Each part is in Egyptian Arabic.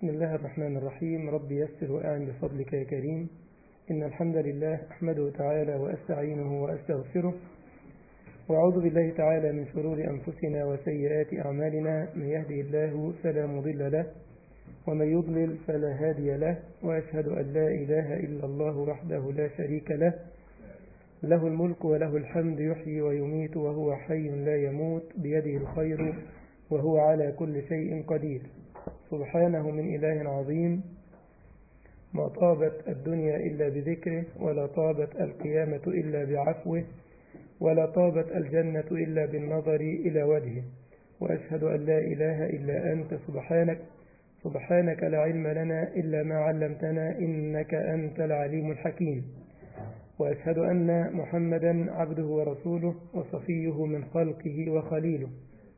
بسم الله الرحمن الرحيم رب يسر وأعن بفضلك يا كريم إن الحمد لله أحمده تعالى وأستعينه وأستغفره وأعوذ بالله تعالى من شرور أنفسنا وسيئات أعمالنا من يهدي الله فلا مضل له ومن يضلل فلا هادي له وأشهد أن لا إله إلا الله وحده لا شريك له له الملك وله الحمد يحيي ويميت وهو حي لا يموت بيده الخير وهو على كل شيء قدير سبحانه من إله عظيم ما طابت الدنيا إلا بذكره ولا طابت القيامة إلا بعفوه ولا طابت الجنة إلا بالنظر إلى وجهه وأشهد أن لا إله إلا أنت سبحانك سبحانك لا علم لنا إلا ما علمتنا إنك أنت العليم الحكيم وأشهد أن محمدا عبده ورسوله وصفيه من خلقه وخليله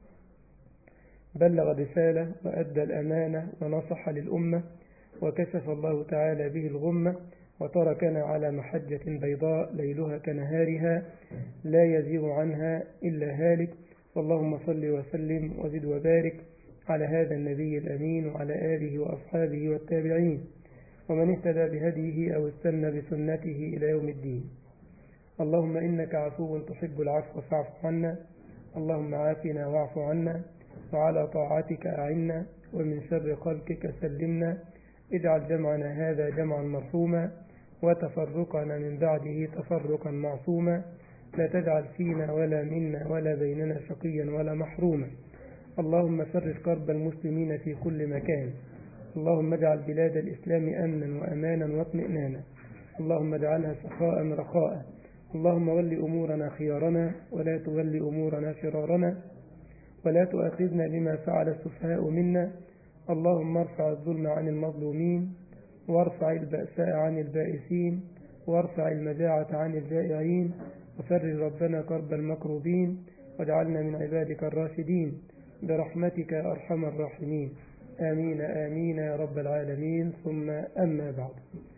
بلغ الرسالة وأدى الأمانة ونصح للأمة وكشف الله تعالى به الغمة وتركنا على محجة بيضاء ليلها كنهارها لا يزيغ عنها إلا هالك اللهم صل وسلم وزد وبارك على هذا النبي الأمين وعلى آله وأصحابه والتابعين ومن اهتدى بهديه أو استنى بسنته إلى يوم الدين اللهم إنك عفو تحب العفو فاعف عنا اللهم عافنا واعف عنا وعلى طاعتك أعنا ومن شر خلقك سلمنا اجعل جمعنا هذا جمعا مرحوما وتفرقنا من بعده تفرقا معصوما لا تجعل فينا ولا منا ولا بيننا شقيا ولا محروما اللهم فرج كرب المسلمين في كل مكان اللهم اجعل بلاد الإسلام أمنا وأمانا واطمئنانا اللهم اجعلها سخاء رخاء اللهم ول أمورنا خيارنا ولا تول أمورنا شرارنا ولا تؤاخذنا بما فعل السفهاء منا اللهم ارفع الظلم عن المظلومين وارفع البأساء عن البائسين وارفع المجاعة عن الجائعين وفرج ربنا كرب المكروبين واجعلنا من عبادك الراشدين برحمتك يا أرحم الراحمين آمين آمين يا رب العالمين ثم أما بعد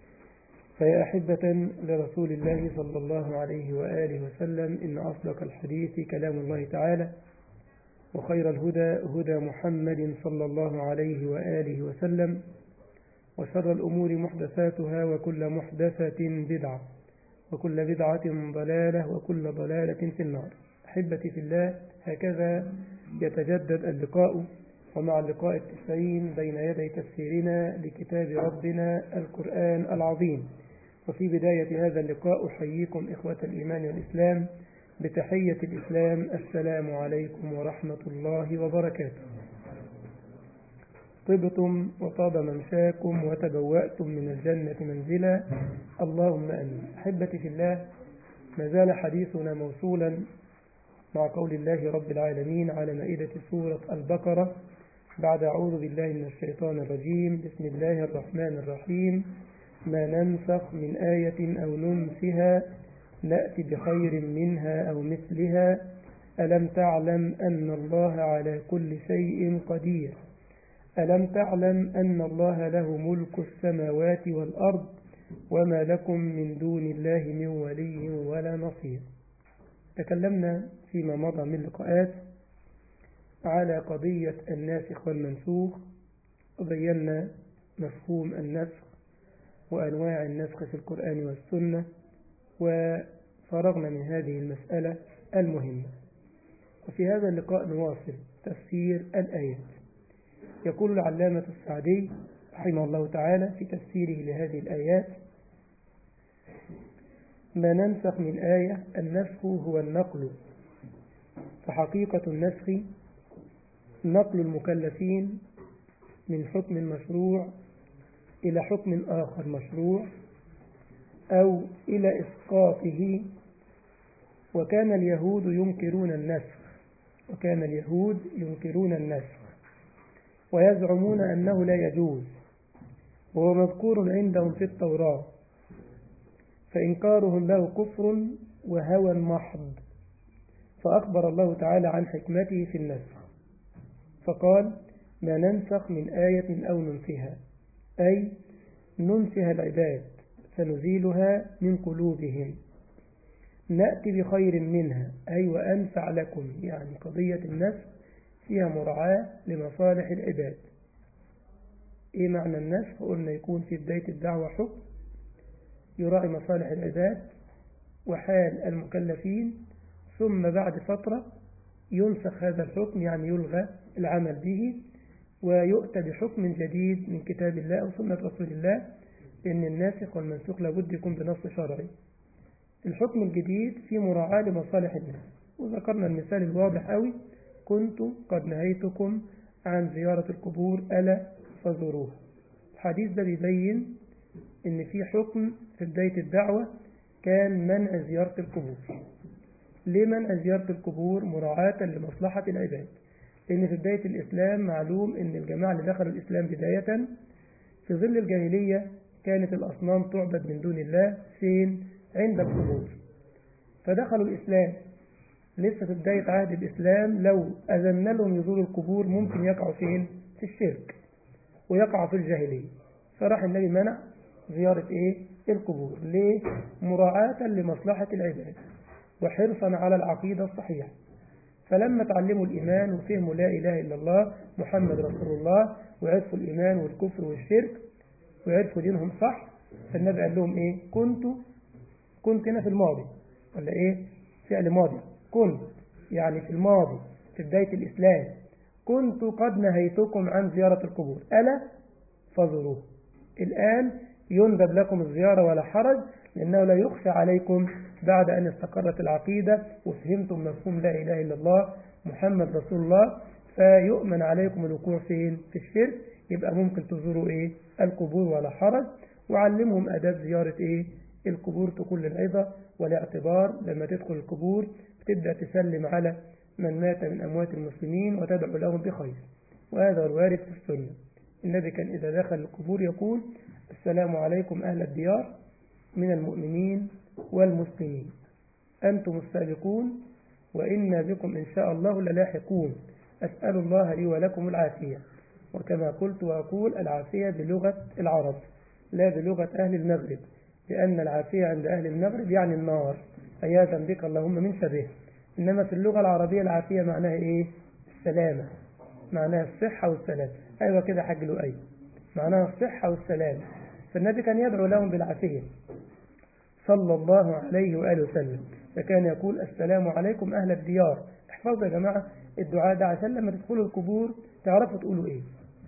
فيا أحبة لرسول الله صلى الله عليه وآله وسلم إن أصدق الحديث كلام الله تعالى وخير الهدى هدى محمد صلى الله عليه وآله وسلم وشر الأمور محدثاتها وكل محدثة بدعة وكل بدعة ضلالة وكل ضلالة في النار أحبتي في الله هكذا يتجدد اللقاء ومع اللقاء التسعين بين يدي تفسيرنا لكتاب ربنا القرآن العظيم وفي بداية هذا اللقاء أحييكم إخوة الإيمان والإسلام بتحية الإسلام السلام عليكم ورحمة الله وبركاته طبتم وطاب ممشاكم وتبوأتم من الجنة منزلا اللهم أمين أحبتي في الله ما زال حديثنا موصولا مع قول الله رب العالمين على مائدة سورة البقرة بعد أعوذ بالله من الشيطان الرجيم بسم الله الرحمن الرحيم ما ننسخ من آية أو ننسها نأتي بخير منها أو مثلها ألم تعلم أن الله على كل شيء قدير ألم تعلم أن الله له ملك السماوات والأرض وما لكم من دون الله من ولي ولا نصير تكلمنا فيما مضى من لقاءات على قضية الناسخ والمنسوخ وبينا مفهوم النسخ وأنواع النسخ في القرآن والسنة وفرغنا من هذه المسألة المهمة وفي هذا اللقاء نواصل تفسير الآيات يقول العلامة السعدي رحمه الله تعالى في تفسيره لهذه الآيات ما ننسخ من آية النسخ هو النقل فحقيقة النسخ نقل المكلفين من حكم مشروع إلى حكم آخر مشروع أو إلى إسقاطه وكان اليهود ينكرون النسخ وكان اليهود ينكرون النسخ ويزعمون أنه لا يجوز وهو مذكور عندهم في التوراة فإنكارهم له كفر وهوى محض فأخبر الله تعالى عن حكمته في النسخ فقال ما ننسخ من آية أو ننسها أي ننسها العباد سنزيلها من قلوبهم نأتي بخير منها أي وأنفع لكم يعني قضية النسخ فيها مراعاة لمصالح العباد إيه معنى النسخ قلنا يكون في بداية الدعوة حكم يراعي مصالح العباد وحال المكلفين ثم بعد فترة ينسخ هذا الحكم يعني يلغى العمل به ويؤتى بحكم جديد من كتاب الله أو سنة رسول الله لأن الناسخ والمنسوخ لابد يكون بنص شرعي الحكم الجديد في مراعاة لمصالح الناس وذكرنا المثال الواضح قوي كنت قد نهيتكم عن زيارة القبور ألا فزوروها الحديث ده بيبين ان في حكم في بداية الدعوة كان منع زيارة القبور ليه منع زيارة القبور مراعاة لمصلحة العباد لأن في بداية الإسلام معلوم أن الجماعة اللي دخلوا الإسلام بداية في ظل الجاهلية كانت الأصنام تعبد من دون الله فين عند القبور فدخلوا الإسلام لسه في بداية عهد الإسلام لو أذن لهم يزوروا القبور ممكن يقعوا فين في الشرك ويقعوا في الجاهلية فراح النبي منع زيارة إيه القبور ليه مراعاة لمصلحة العباد وحرصا على العقيدة الصحيحة فلما تعلموا الإيمان وفهموا لا إله إلا الله محمد رسول الله وعرفوا الإيمان والكفر والشرك وعرفوا دينهم صح فالنبي قال لهم إيه كنت كنت هنا في الماضي ولا إيه فعل ماضي كنت يعني في الماضي في بداية الإسلام كنت قد نهيتكم عن زيارة القبور ألا فزوروه الآن يندب لكم الزيارة ولا حرج لأنه لا يخشى عليكم بعد أن استقرت العقيدة وفهمتم مفهوم لا إله إلا الله محمد رسول الله فيؤمن عليكم الوقوع فين في الشرك يبقى ممكن تزوروا إيه القبور ولا حرج وعلمهم أداب زيارة إيه القبور تكون للعظة والاعتبار لما تدخل القبور تبدأ تسلم على من مات من أموات المسلمين وتدعو لهم بخير وهذا الوارد في السنة النبي كان إذا دخل القبور يقول السلام عليكم أهل الديار من المؤمنين والمسلمين أنتم السابقون وإنا بكم إن شاء الله للاحقون أسأل الله لي ولكم العافية وكما قلت وأقول العافية بلغة العرب لا بلغة أهل المغرب لأن العافية عند أهل المغرب يعني النار عياذا بك اللهم من شبه إنما في اللغة العربية العافية معناها إيه السلامة معناها الصحة والسلام أيوة كده حاج لؤي معناها الصحة والسلام فالنبي كان يدعو لهم بالعافية صلى الله عليه وآله وسلم فكان يقول السلام عليكم أهل الديار احفظوا يا جماعة الدعاء ده عشان لما تدخلوا القبور تعرفوا تقولوا إيه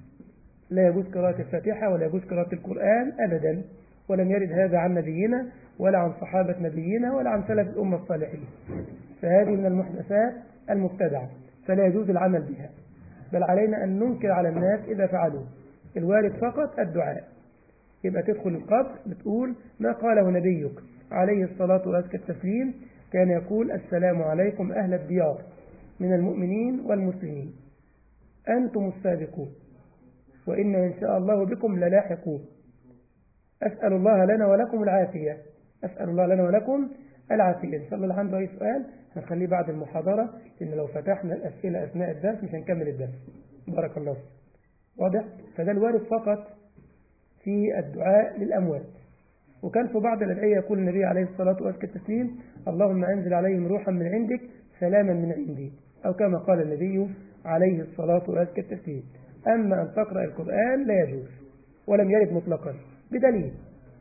لا يجوز قراءة الفاتحة ولا يجوز قراءة القرآن أبدا ولم يرد هذا عن نبينا ولا عن صحابة نبينا ولا عن سلف الأمة الصالحين فهذه من المحدثات المبتدعة فلا يجوز العمل بها بل علينا أن ننكر على الناس إذا فعلوا الوارد فقط الدعاء يبقى تدخل القبر بتقول ما قاله نبيك عليه الصلاة وأزكى التسليم كان يقول السلام عليكم أهل الديار من المؤمنين والمسلمين أنتم السابقون وإن إن شاء الله بكم للاحقون أسأل الله لنا ولكم العافية أسأل الله لنا ولكم العافية إن شاء الله اللي عنده أي سؤال هنخليه بعد المحاضرة لأن لو فتحنا الأسئلة أثناء الدرس مش هنكمل الدرس بارك الله فيك واضح فده الوارد فقط في الدعاء للأموات وكان في بعض الأدعية يقول النبي عليه الصلاة والسلام التسليم اللهم أنزل عليهم روحا من عندك سلاما من عندي أو كما قال النبي عليه الصلاة والسلام التسليم أما أن تقرأ القرآن لا يجوز ولم يرد مطلقا بدليل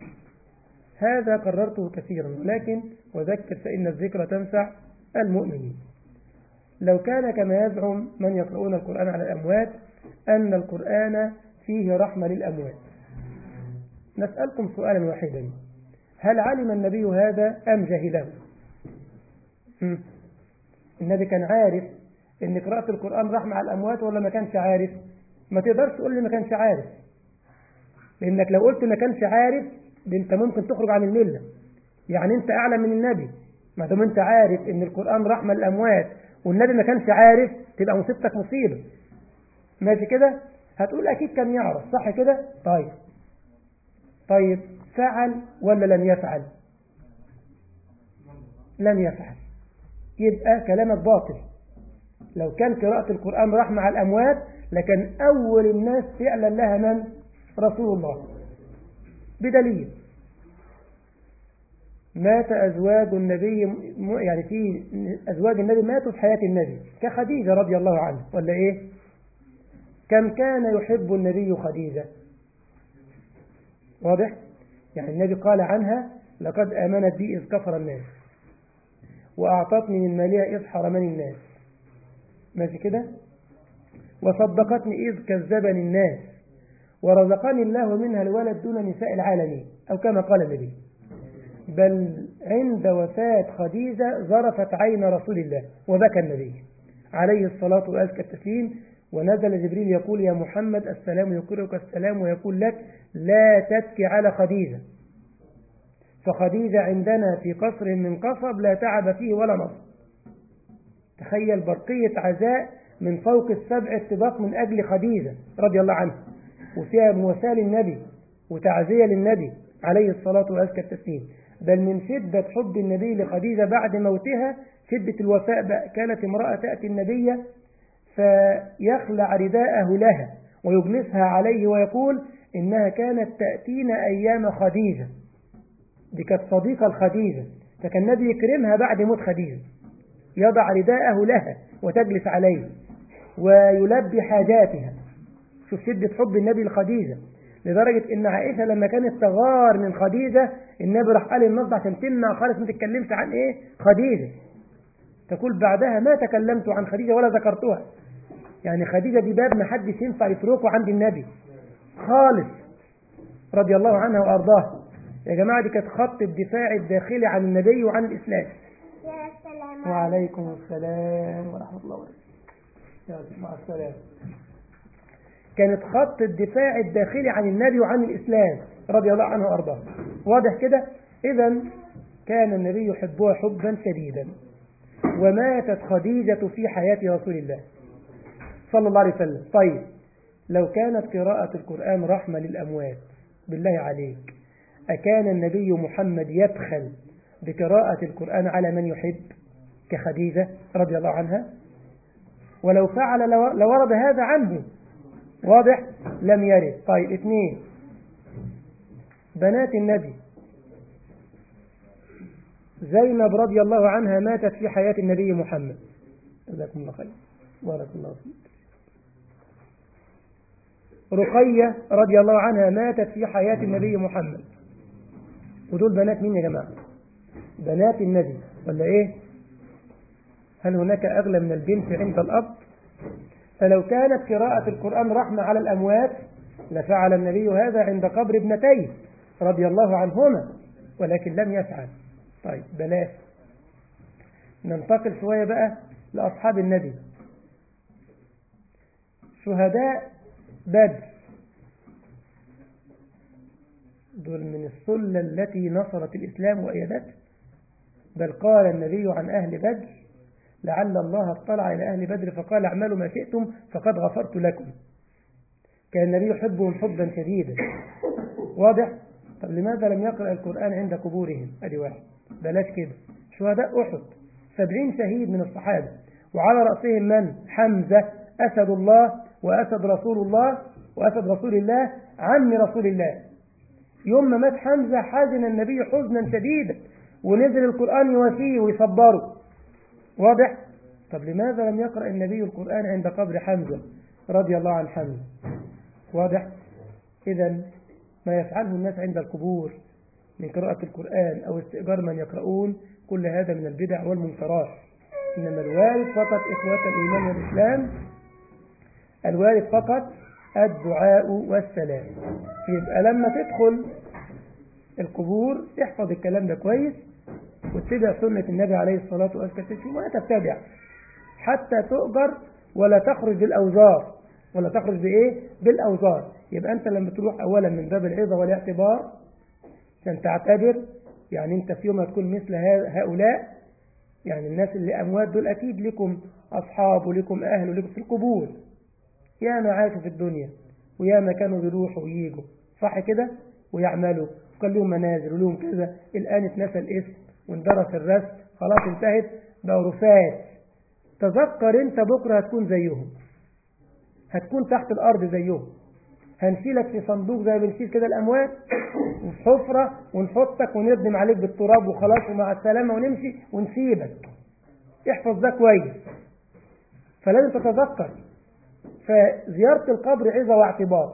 هذا قررته كثيرا ولكن وذكر فإن الذكر تنفع المؤمنين لو كان كما يزعم من يقرؤون القرآن على الأموات أن القرآن فيه رحمة للأموات نسألكم سؤالا واحدا هل علم النبي هذا أم جهله النبي كان عارف ان قراءة القرآن رحمة على الأموات ولا ما كانش عارف ما تقدرش تقول لي ما كانش عارف لأنك لو قلت ما كانش عارف انت ممكن تخرج عن الملة يعني انت أعلى من النبي ما دام انت عارف ان القرآن رحمة للأموات والنبي ما كانش عارف تبقى مصيبتك مصيبة ماشي كده هتقول أكيد كان يعرف صح كده طيب طيب فعل ولا لم يفعل لم يفعل يبقى كلامك باطل لو كان قراءة القرآن رحمة على الأموات لكن أول الناس فعلا لها من رسول الله بدليل مات أزواج النبي يعني في أزواج النبي ماتوا في حياة النبي كخديجة رضي الله عنها ولا إيه كم كان يحب النبي خديجة واضح يعني النبي قال عنها لقد آمنت بي إذ كفر الناس وأعطتني من مالها إذ حرمني الناس ماشي كده وصدقتني إذ كذبني الناس ورزقني الله منها الولد دون نساء العالمين أو كما قال النبي بل عند وفاة خديجة ظرفت عين رسول الله وبكى النبي عليه الصلاة وأزكى التسليم ونزل جبريل يقول يا محمد السلام يقرئك السلام ويقول لك لا تبكي على خديجة فخديجة عندنا في قصر من قصب لا تعب فيه ولا نصب تخيل برقية عزاء من فوق السبع اتباق من أجل خديجة رضي الله عنها وفيها مواساة للنبي وتعزية للنبي عليه الصلاة وأزكى التسليم بل من شدة حب النبي لخديجة بعد موتها شدة الوفاء بقى كانت امرأة تأتي النبي فيخلع رداءه لها ويجلسها عليه ويقول إنها كانت تأتينا أيام خديجة دي كانت صديقة الخديجة فكان النبي يكرمها بعد موت خديجة يضع رداءه لها وتجلس عليه ويلبي حاجاتها شوف شدة حب النبي لخديجة لدرجة ان عائشة لما كانت تغار من خديجة النبي راح قال النص عشان تمنع خالص ما تتكلمش عن ايه خديجة تقول بعدها ما تكلمت عن خديجة ولا ذكرتها يعني خديجة دي باب ما حدش ينفع يتركه عند النبي خالص رضي الله عنها وارضاها يا جماعة دي كانت خط الدفاع الداخلي عن النبي وعن الإسلام يا سلام وعليكم السلام ورحمة الله وبركاته يا مع السلامة كانت خط الدفاع الداخلي عن النبي وعن الإسلام رضي الله عنه وأرضاه واضح كده إذا كان النبي يحبها حبا شديدا وماتت خديجة في حياة رسول الله صلى الله عليه وسلم طيب لو كانت قراءة القرآن رحمة للأموات بالله عليك أكان النبي محمد يبخل بقراءة القرآن على من يحب كخديجة رضي الله عنها ولو فعل لورد هذا عنه واضح لم يرد طيب اثنين بنات النبي زينب رضي الله عنها ماتت في حياة النبي محمد جزاكم الله خير بارك الله فيك رقية رضي الله عنها ماتت في حياة النبي محمد ودول بنات مين يا جماعة بنات النبي ولا ايه هل هناك أغلى من البنت عند الأب فلو كانت قراءة القرآن رحمة على الأموات لفعل النبي هذا عند قبر ابنتيه رضي الله عنهما ولكن لم يفعل طيب بلاش ننتقل شوية بقى لأصحاب النبي شهداء بدر دول من السلة التي نصرت الإسلام وأيدته بل قال النبي عن أهل بدر لعل الله اطلع إلى أهل بدر فقال اعملوا ما شئتم فقد غفرت لكم كان النبي يحبهم حبا شديدا واضح طب لماذا لم يقرأ القرآن عند قبورهم أدي واحد بلاش كده شهداء أحد سبعين شهيد من الصحابة وعلى رأسهم من حمزة أسد الله وأسد رسول الله وأسد رسول الله عم رسول الله يوم ما مات حمزة حزن النبي حزنا شديدا ونزل القرآن يواسيه ويصبره واضح طب لماذا لم يقرأ النبي القرآن عند قبر حمزة رضي الله عن حمزة واضح إذا ما يفعله الناس عند القبور من قراءة القرآن أو استئجار من يقرؤون كل هذا من البدع والمنكرات إنما الوارد فقط إخوة الإيمان والإسلام الوارد فقط الدعاء والسلام يبقى لما تدخل القبور احفظ الكلام ده كويس واتبع سنة النبي عليه الصلاة والسلام ولا تتبع حتى تؤجر ولا تخرج بالأوزار ولا تخرج بإيه بالأوزار يبقى أنت لما تروح أولا من باب العظة والاعتبار عشان تعتبر يعني أنت في يوم هتكون مثل هؤلاء يعني الناس اللي أموات دول أكيد لكم أصحاب ولكم أهل ولكم في القبور يا ما عاشوا في الدنيا ويا ما كانوا بيروحوا وييجوا صح كده ويعملوا وكان لهم منازل ولهم كذا الآن اتنسى الاسم واندرس الرسم خلاص انتهت بقوا رفات تذكر انت بكرة هتكون زيهم هتكون تحت الأرض زيهم هنشيلك في صندوق زي ما بنشيل كده الأموات وفي حفرة ونحطك ونردم عليك بالتراب وخلاص ومع السلامة ونمشي ونسيبك احفظ ده كويس فلازم تتذكر فزيارة القبر عظة واعتبار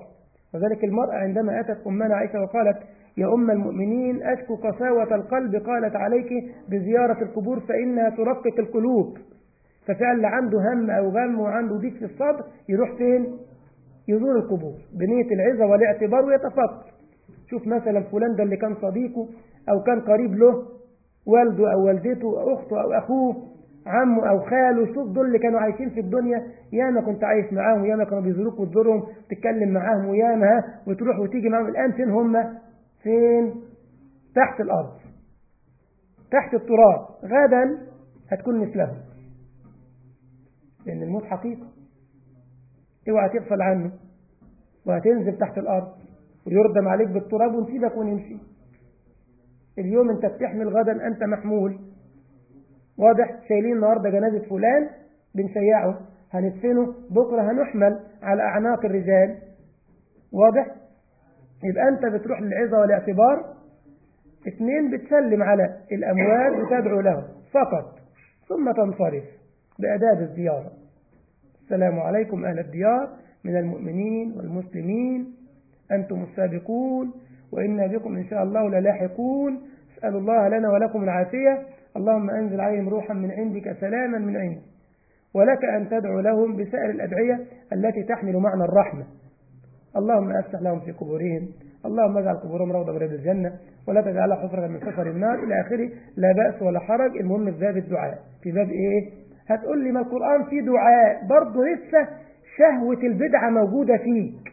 وذلك المرأة عندما أتت أمنا عائشة وقالت يا أم المؤمنين أشكو قساوة القلب قالت عليك بزيارة القبور فإنها ترقق القلوب ففعلا اللي عنده هم أو غم وعنده ضيق في الصدر يروح فين يزور القبور بنية العزة والاعتبار ويتفكر شوف مثلا فلان ده اللي كان صديقه أو كان قريب له والده أو والدته أو أخته أو أخوه عمه أو خاله شوف دول اللي كانوا عايشين في الدنيا ياما كنت عايش معاهم ياما كانوا بيزوروك وتزورهم تتكلم معاهم وياما وتروح وتيجي معاهم الآن فين هم فين تحت الأرض تحت التراب غدا هتكون مثلهم لأن الموت حقيقة اوعى تغفل عنه وهتنزل تحت الأرض ويردم عليك بالتراب ونسيبك ونمشي اليوم انت بتحمل غدا انت محمول واضح شايلين النهارده جنازة فلان بنشيعه هندفنه بكرة هنحمل على أعناق الرجال واضح يبقى أنت بتروح للعظة والاعتبار اثنين بتسلم على الأموات وتدعو لهم فقط ثم تنصرف بأداب الزيارة السلام عليكم أهل الديار من المؤمنين والمسلمين أنتم السابقون وإنا بكم إن شاء الله للاحقون اسأل الله لنا ولكم العافية اللهم أنزل عليهم روحا من عندك سلاما من عندك ولك أن تدعو لهم بسائر الأدعية التي تحمل معنى الرحمة اللهم أفتح لهم في قبورهم اللهم اجعل قبورهم روضة من رياض الجنة ولا تجعلها حفرة من حفر النار إلى آخره لا بأس ولا حرج المهم في باب الدعاء في باب إيه هتقول لي ما القرآن فيه دعاء برضه لسه شهوة البدعة موجودة فيك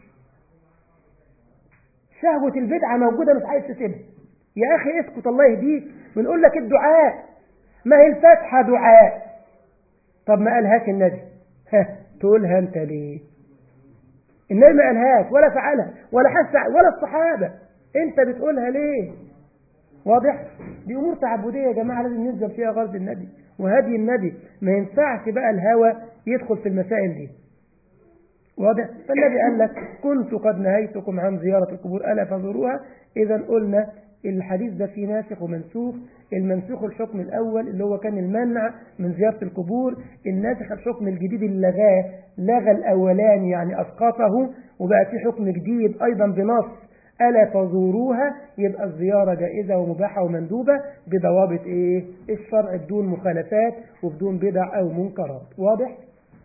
شهوة البدعة موجودة مش عايز تسيبها يا أخي اسكت الله يهديك بنقول لك الدعاء ما هي الفاتحة دعاء طب ما قالهاش النبي ها تقولها انت ليه النبي ما قالهاش ولا فعلها ولا حس ولا الصحابة انت بتقولها ليه واضح دي امور تعبدية يا جماعة لازم ننزل فيها غرض النبي وهدي النبي ما ينفعش بقى الهوى يدخل في المسائل دي واضح فالنبي قال لك كنت قد نهيتكم عن زيارة القبور ألا فزوروها إذا قلنا الحديث ده فيه ناسخ ومنسوخ المنسوخ الحكم الأول اللي هو كان المنع من زيارة القبور الناسخ الحكم الجديد اللي لغاه لغى الأولاني يعني أسقطه وبقى في حكم جديد أيضا بنص ألا فزوروها يبقى الزيارة جائزة ومباحة ومندوبة بضوابط إيه الشرع بدون مخالفات وبدون بدع أو منكرات واضح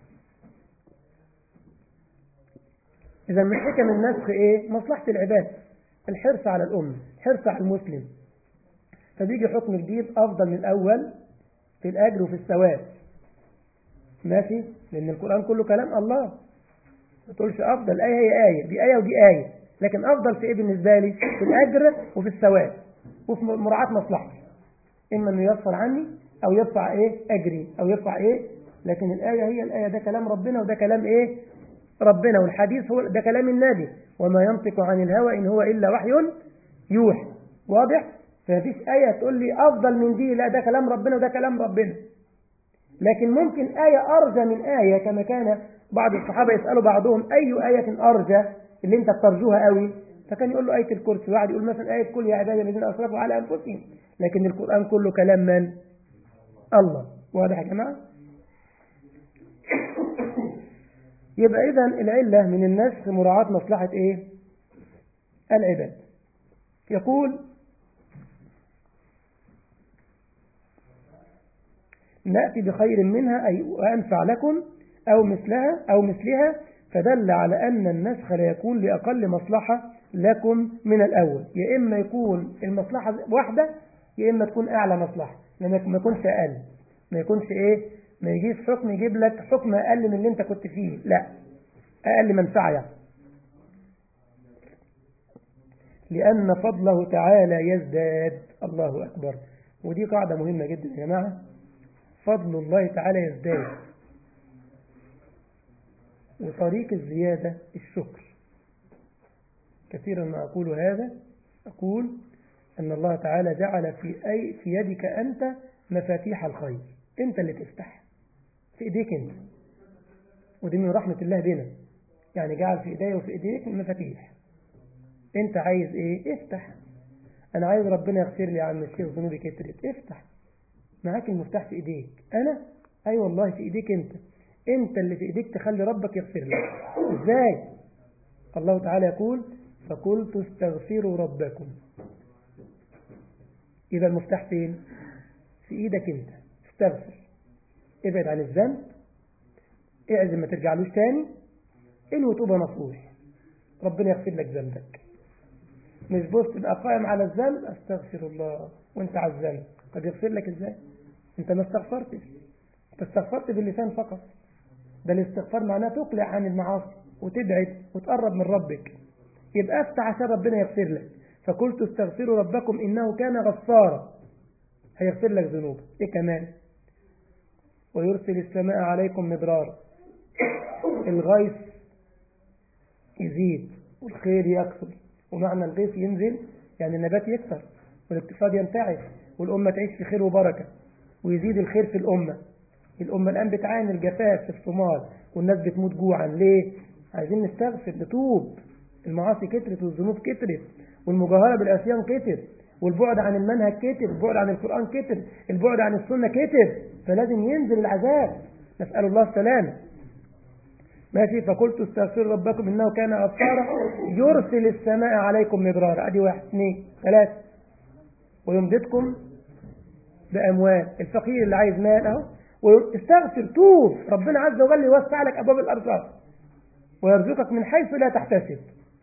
إذا من حكم النسخ إيه مصلحة العباد الحرص على الأمة الحرص على المسلم فبيجي حكم جديد أفضل من الأول في الأجر وفي الثواب ماشي لأن القرآن كله كلام الله ما تقولش أفضل آية هي آية دي آية ودي آية لكن أفضل في إيه بالنسبة لي في الأجر وفي الثواب وفي مراعاة مصلحتي إما أنه يرفع عني أو يرفع إيه أجري أو يرفع إيه لكن الآية هي الآية ده كلام ربنا وده كلام إيه ربنا والحديث هو ده كلام النبي وما ينطق عن الهوى إن هو إلا وحي يوحي واضح فمفيش آية تقول لي أفضل من دي لا ده كلام ربنا وده كلام ربنا لكن ممكن آية أرجى من آية كما كان بعض الصحابة يسألوا بعضهم أي آية أرجى اللي أنت بترجوها قوي فكان يقول له آية الكرسي واحد يقول مثلا آية كل يا عبادي الذين أسرفوا على أنفسهم لكن القرآن كله كلام من؟ الله واضح يا جماعة؟ يبقى إذا العلة من النسخ مراعاة مصلحة إيه؟ العباد يقول نأتي بخير منها أي وأنفع لكم أو مثلها أو مثلها فدل على أن النسخ لا يكون لأقل مصلحة لكم من الأول يا إما يكون المصلحة واحدة يا إما تكون أعلى مصلحة لما ما يكونش أقل ما يكونش إيه ما يجيش حكم يجيب لك حكم أقل من اللي أنت كنت فيه لا أقل منفعة يعني لأن فضله تعالى يزداد الله أكبر ودي قاعدة مهمة جدا يا جماعة فضل الله تعالى يزداد وطريق الزيادة الشكر كثيرا ما أقول هذا أقول أن الله تعالى جعل في, أي في يدك أنت مفاتيح الخير أنت اللي تفتح في إيديك أنت ودي من رحمة الله بنا يعني جعل في إيدي وفي إيديك المفاتيح أنت عايز إيه افتح أنا عايز ربنا يغفر لي يا عم الشيخ ذنوبي كترت افتح معاك المفتاح في إيديك أنا أي والله في إيديك أنت أنت اللي في إيديك تخلي ربك يغفر لك إزاي الله تعالى يقول فقلت استغفروا ربكم إذا المفتاح فين في إيدك أنت استغفر ابعد عن الذنب اعزم ما ترجعلوش تاني انه توبة نصوح ربنا يغفر لك ذنبك مش بص تبقى قائم على الذنب استغفر الله وانت على الذنب قد يغفر لك ازاي انت ما استغفرتش انت استغفرت باللسان فقط ده الاستغفار معناه تقلع عن المعاصي وتبعد وتقرب من ربك يبقى افتح عشان ربنا يغفر لك فقلت استغفروا ربكم انه كان غفارا هيغفر لك ذنوبك ايه كمان ويرسل السماء عليكم مدرارا الغيث يزيد والخير يكثر ومعنى الغيث ينزل يعني النبات يكثر والاقتصاد ينتعش والأمة تعيش في خير وبركة ويزيد الخير في الأمة الأمة الآن بتعاني الجفاف في الصومال والناس بتموت جوعا ليه؟ عايزين نستغفر نتوب المعاصي كترت والذنوب كترت والمجاهرة بالعصيان كتر والبعد عن المنهج كتر البعد عن القرآن كتر البعد عن السنة كتر فلازم ينزل العذاب نسأل الله السلامة ماشي فقلت استغفروا ربكم إنه كان غفارا يرسل السماء عليكم مدرارا ادي واحد اثنين ثلاثة ويمددكم بأموال الفقير اللي عايز مال اهو واستغفر توب ربنا عز وجل يوسع لك أبواب الأرزاق ويرزقك من حيث لا تحتسب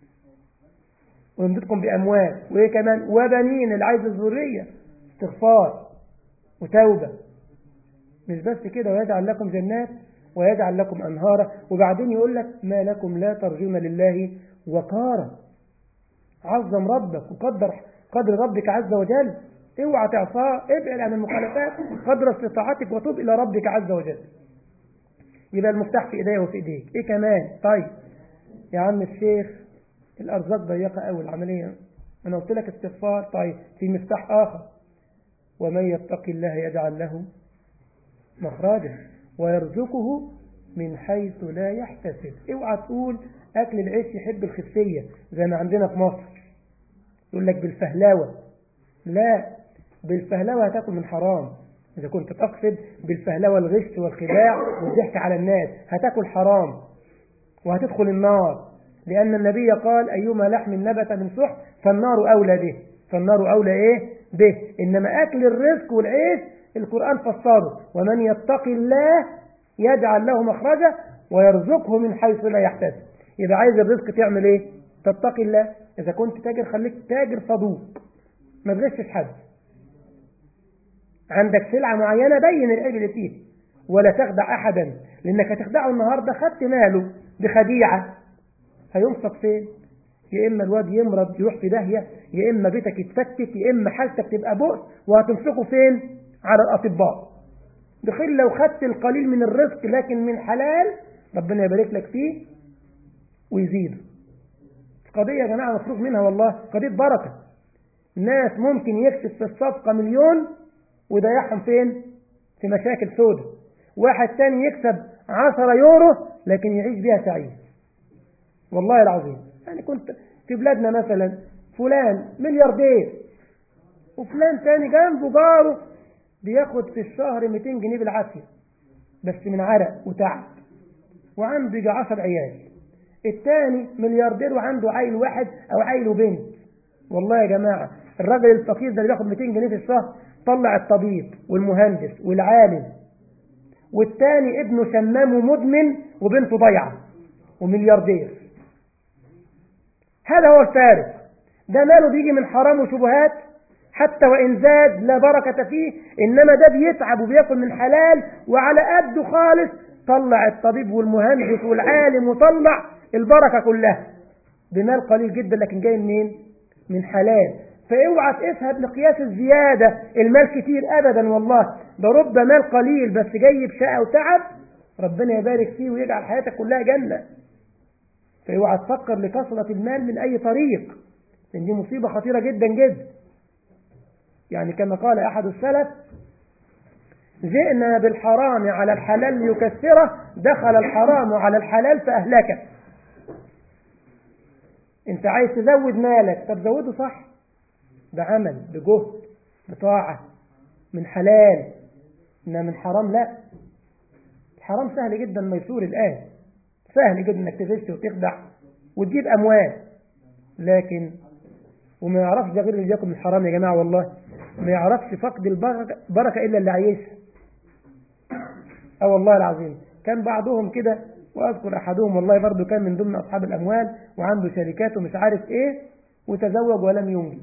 ويمددكم بأموال وإيه كمان وبنين اللي عايز الذرية استغفار وتوبة مش بس كده ويجعل لكم جنات ويجعل لكم أنهارا وبعدين يقول لك ما لكم لا ترجون لله وقارا عظم ربك وقدر قدر ربك عز وجل اوعى تعصاه ابعد عن المخالفات قدر استطاعتك وتوب إلى ربك عز وجل يبقى المفتاح في ايديه وفي ايديك ايه كمان طيب يا عم الشيخ الارزاق ضيقه قوي العمليه انا قلت لك استغفار طيب في مفتاح اخر ومن يتق الله يجعل له مخرجا ويرزقه من حيث لا يحتسب اوعى تقول اكل العيش يحب الخفيه زي ما عندنا في مصر يقول لك بالفهلاوه لا بالفهلاوه هتاكل من حرام إذا كنت تقصد بالفهلوة الغش والخداع والضحك على الناس هتاكل حرام وهتدخل النار لأن النبي قال أيما لحم نبت من سحت فالنار أولى به فالنار أولى إيه به إنما أكل الرزق والعيش القرآن فسره ومن يتق الله يجعل له مخرجا ويرزقه من حيث لا يحتسب يبقى عايز الرزق تعمل إيه تتقي الله إذا كنت تاجر خليك تاجر صدوق ما تغشش حد عندك سلعة معينة بين العيب اللي فيه ولا تخدع أحدا لأنك هتخدعه النهاردة خدت ماله بخديعة هينفق فين يا إما الواد يمرض يروح في داهية يا إما بيتك يتفتت يا إما حالتك تبقى بؤس وهتنفقه فين على الأطباء بخير لو خدت القليل من الرزق لكن من حلال ربنا يبارك لك فيه ويزيد قضية يا جماعة مفروغ منها والله قضية بركة ناس ممكن يكسب في الصفقة مليون ويضيعهم فين في مشاكل سودة واحد تاني يكسب عشرة يورو لكن يعيش بيها سعيد والله العظيم يعني كنت في بلادنا مثلا فلان ملياردير وفلان تاني جنبه جاره بياخد في الشهر 200 جنيه بالعافية بس من عرق وتعب وعنده يجي 10 عيال التاني ملياردير وعنده عيل واحد او عيل وبنت والله يا جماعة الراجل الفقير ده اللي بياخد 200 جنيه في الشهر طلع الطبيب والمهندس والعالم والتاني ابنه شمام ومدمن وبنته ضيعة وملياردير هذا هو الفارق ده ماله بيجي من حرام وشبهات حتى وإن زاد لا بركة فيه إنما ده بيتعب وبياكل من حلال وعلى قده خالص طلع الطبيب والمهندس والعالم وطلع البركة كلها بمال قليل جدا لكن جاي منين من حلال فاوعى تقيسها بمقياس الزيادة المال كتير أبدا والله ده رب مال قليل بس جاي بشقة وتعب ربنا يبارك فيه ويجعل حياتك كلها جنة فاوعى تفكر لكثرة المال من أي طريق لأن دي مصيبة خطيرة جدا جدا يعني كما قال أحد السلف جئنا بالحرام على الحلال ليكسره دخل الحرام على الحلال فأهلكه انت عايز تزود مالك طب زوده صح بعمل بجهد بطاعة من حلال إنما من حرام لا الحرام سهل جدا ميسور الآن سهل جدا انك تغش وتخدع وتجيب أموال لكن وما يعرفش ده غير اللي بياكل من الحرام يا جماعة والله ما يعرفش فقد البركة إلا اللي عايشها اه والله العظيم كان بعضهم كده وأذكر أحدهم والله برضه كان من ضمن أصحاب الأموال وعنده شركات ومش عارف إيه وتزوج ولم ينجب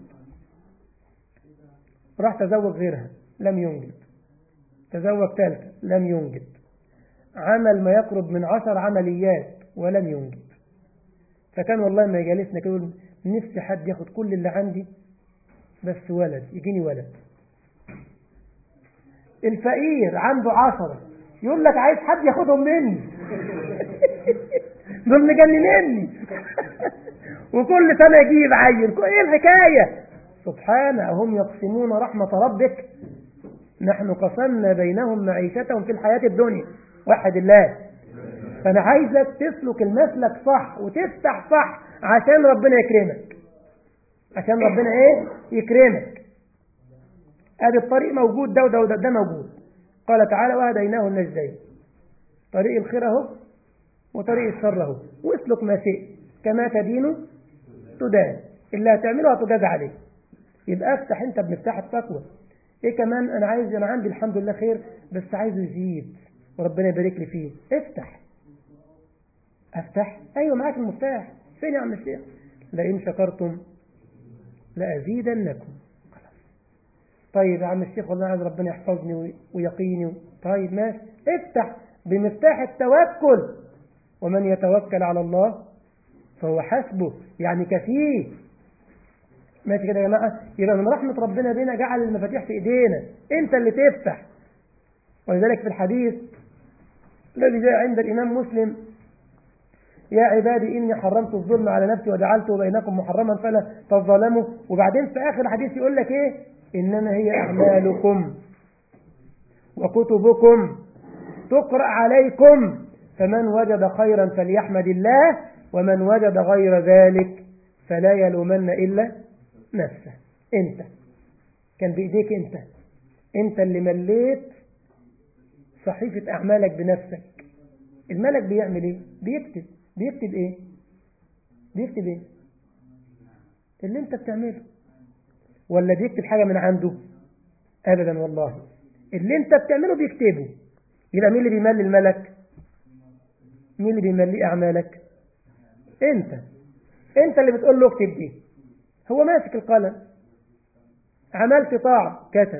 راح تزوج غيرها لم ينجب تزوج ثالثة لم ينجب عمل ما يقرب من عشر عمليات ولم ينجب فكان والله ما يجالسنا كده يقول نفسي حد ياخد كل اللي عندي بس ولد يجيني ولد الفقير عنده عشرة يقول لك عايز حد ياخدهم مني دول مجننني وكل سنة يجيب عيل ايه الحكاية سبحان هم يقسمون رحمة ربك نحن قسمنا بينهم معيشتهم في الحياة الدنيا واحد الله فأنا عايزك تسلك المسلك صح وتفتح صح عشان ربنا يكرمك عشان ربنا ايه يكرمك ادي الطريق موجود ده وده وده ده موجود قال تعالى وهديناه النجدين طريق الخير اهو وطريق الشر اهو واسلك ما شئت كما تدين تدان اللي هتعمله هتجاز عليه يبقى افتح انت بمفتاح التقوى ايه كمان انا عايز انا عندي الحمد لله خير بس عايزه يزيد وربنا يبارك لي فيه افتح افتح ايوه معاك المفتاح فين يا عم الشيخ لئن شكرتم لازيدنكم طيب يا عم الشيخ والله عايز ربنا يحفظني ويقيني طيب ماشي افتح بمفتاح التوكل ومن يتوكل على الله فهو حسبه يعني كفيه ماشي كده يا جماعه يبقى من رحمه ربنا بينا جعل المفاتيح في ايدينا انت اللي تفتح ولذلك في الحديث الذي جاء عند الامام مسلم يا عبادي إني حرمت الظلم على نفسي وجعلته بينكم محرما فلا تظلموا وبعدين في آخر الحديث يقول لك إيه إنما هي أعمالكم وكتبكم تقرأ عليكم فمن وجد خيرا فليحمد الله ومن وجد غير ذلك فلا يلومن إلا نفسه أنت كان بإيديك أنت أنت اللي مليت صحيفة أعمالك بنفسك الملك بيعمل إيه بيكتب بيكتب إيه بيكتب إيه اللي أنت بتعمله ولا بيكتب حاجة من عنده أبدا والله اللي أنت بتعمله بيكتبه يبقى مين اللي بيملي الملك مين اللي بيملي أعمالك أنت أنت اللي بتقول له اكتب دي هو ماسك القلم عملت طاعة كتب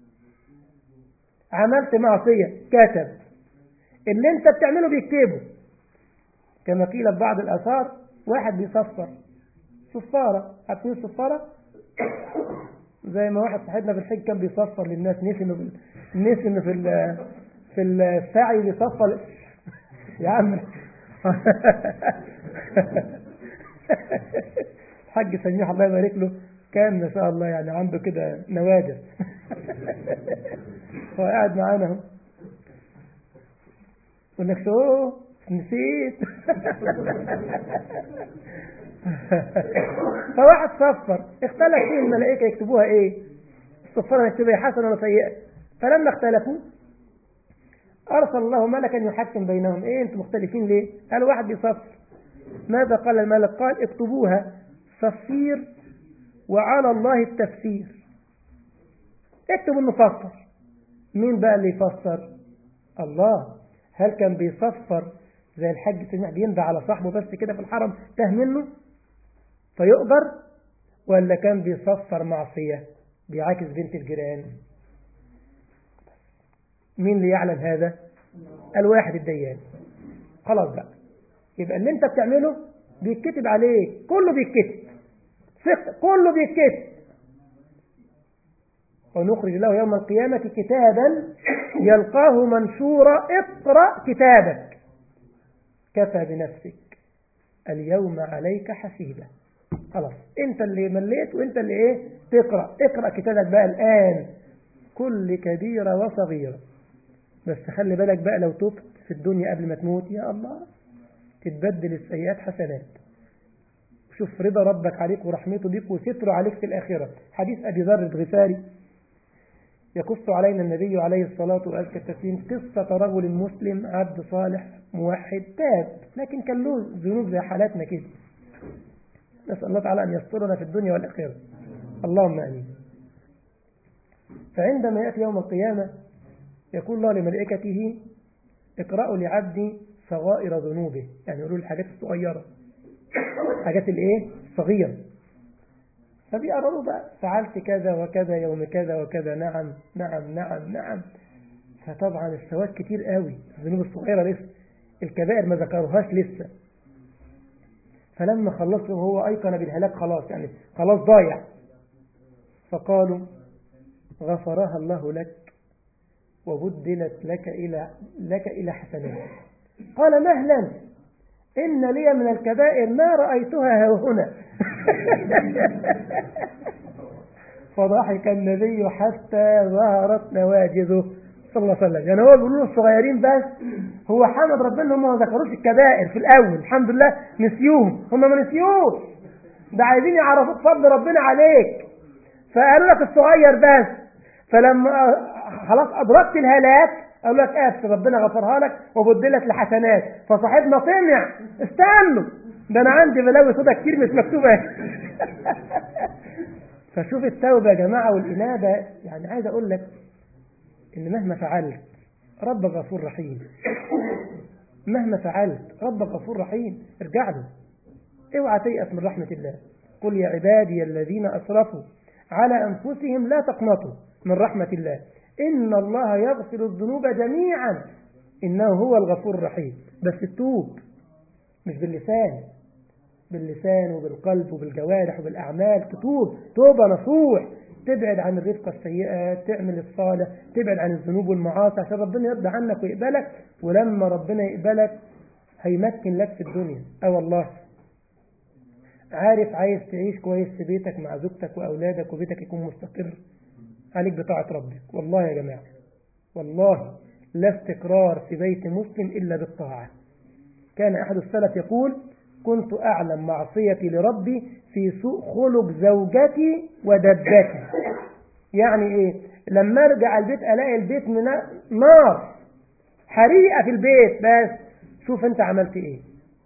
عملت معصية كتب اللي انت بتعمله بيكتبه كما قيل في بعض الآثار واحد بيصفر صفارة عارفين الصفارة زي ما واحد صاحبنا في الحج كان بيصفر للناس نسي انه في نسي انه في في السعي بيصفر يا عم الحاج سميح الله يبارك له كان ما شاء الله يعني عنده كده نوادر هو قاعد معانا اهو يقول لك شو نسيت فواحد صفر اختلف فيه الملائكة يكتبوها ايه الصفارة يكتبها حسنة ولا سيئة فلما اختلفوا أرسل الله ملكا يحكم بينهم ايه انتم مختلفين ليه قال واحد بيصفر ماذا قال الملك قال اكتبوها صفير وعلى الله التفسير اكتبوا انه فسر مين بقى اللي يفسر الله هل كان بيصفر زي الحاج سميع بينبع على صاحبه بس كده في الحرم تاه منه فيؤجر ولا كان بيصفر معصية بيعاكس بنت الجيران مين اللي يعلم هذا الواحد الديان خلاص بقى يبقى اللي انت بتعمله بيتكتب عليك كله بيتكتب كله بيتكتب ونخرج له يوم القيامة كتابا يلقاه منشورا اقرأ كتابك كفى بنفسك اليوم عليك حسيبا خلاص انت اللي مليت وانت اللي ايه تقرأ اقرأ كتابك بقى الآن كل كبيرة وصغيرة بس خلي بالك بقى لو تبت في الدنيا قبل ما تموت يا الله تتبدل السيئات حسنات شوف رضا ربك عليك ورحمته بيك وستره عليك في الآخرة حديث أبي ذر الغفاري يقص علينا النبي عليه الصلاة وأزكى التسليم قصة رجل مسلم عبد صالح موحد تاب لكن كان له ذنوب زي حالاتنا كده نسأل الله تعالى أن يسترنا في الدنيا والآخرة اللهم آمين فعندما يأتي يوم القيامة يقول الله لملائكته اقرأوا لعبدي صغائر ذنوبه يعني يقولوا الحاجات الصغيرة حاجات الايه صغيرة فبيقرروا بقى فعلت كذا وكذا يوم كذا وكذا نعم نعم نعم نعم فطبعا السواد كتير قوي الذنوب الصغيرة لسه الكبائر ما ذكروهاش لسه فلما خلصوا هو أيقن بالهلاك خلاص يعني خلاص ضايع فقالوا غفرها الله لك وبدلت لك إلى لك إلى حسنات قال مهلا إن لي من الكبائر ما رأيتها هنا فضحك النبي حتى ظهرت نواجذه صلى الله عليه وسلم يعني هو بيقولوا الصغيرين بس هو حمد ربنا هم ما ذكروش الكبائر في الأول الحمد لله نسيوهم هم ما نسيوش ده عايزين يعرفوك فضل ربنا عليك فقالوا لك الصغير بس فلما خلاص أدركت الهلاك قالوا لك آسف ربنا غفرها لك وبدلت لحسنات فصاحبنا طمع استنوا ده أنا عندي بلاوي صودا كتير مش مكتوبة فشوف التوبة يا جماعة والإنابة يعني عايز أقول لك إن مهما فعلت رب غفور رحيم مهما فعلت رب غفور رحيم ارجع له اوعى تيأس من رحمة الله قل يا عبادي الذين أسرفوا على أنفسهم لا تقنطوا من رحمة الله إن الله يغفر الذنوب جميعا إنه هو الغفور الرحيم بس التوب مش باللسان باللسان وبالقلب وبالجوارح وبالأعمال تتوب توبة نصوح تبعد عن الرفقة السيئة تعمل الصالح تبعد عن الذنوب والمعاصي عشان ربنا يرضى عنك ويقبلك ولما ربنا يقبلك هيمكن لك في الدنيا اه والله عارف عايز تعيش كويس في بيتك مع زوجتك وأولادك وبيتك يكون مستقر عليك بطاعة ربك والله يا جماعة والله لا استقرار في بيت مسلم إلا بالطاعة كان أحد السلف يقول كنت أعلم معصيتي لربي في سوء خلق زوجتي ودبتي يعني إيه لما أرجع البيت ألاقي البيت من نار حريقة في البيت بس شوف أنت عملت إيه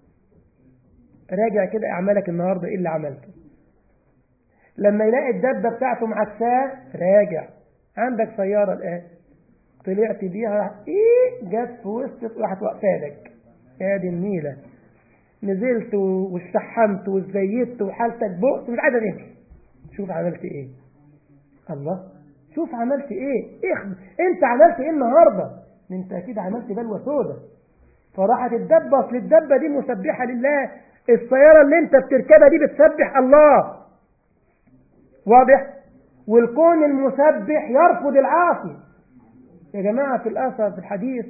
راجع كده أعمالك النهاردة إيه اللي عملته لما يلاقي الدبة بتاعته معكساه راجع عندك سيارة الآن طلعت بيها إيه جت في وسط راحت واقفالك يا دي النيلة نزلت واستحمت وزيت وحالتك بؤس مش عايزة تمشي شوف عملت ايه الله شوف عملت ايه اخد انت عملت ايه النهارده انت اكيد عملت بلوى سودة فراحت الدبة اصل الدبة دي مسبحة لله السيارة اللي انت بتركبها دي بتسبح الله واضح والكون المسبح يرفض العاصي يا جماعة في الأثر في الحديث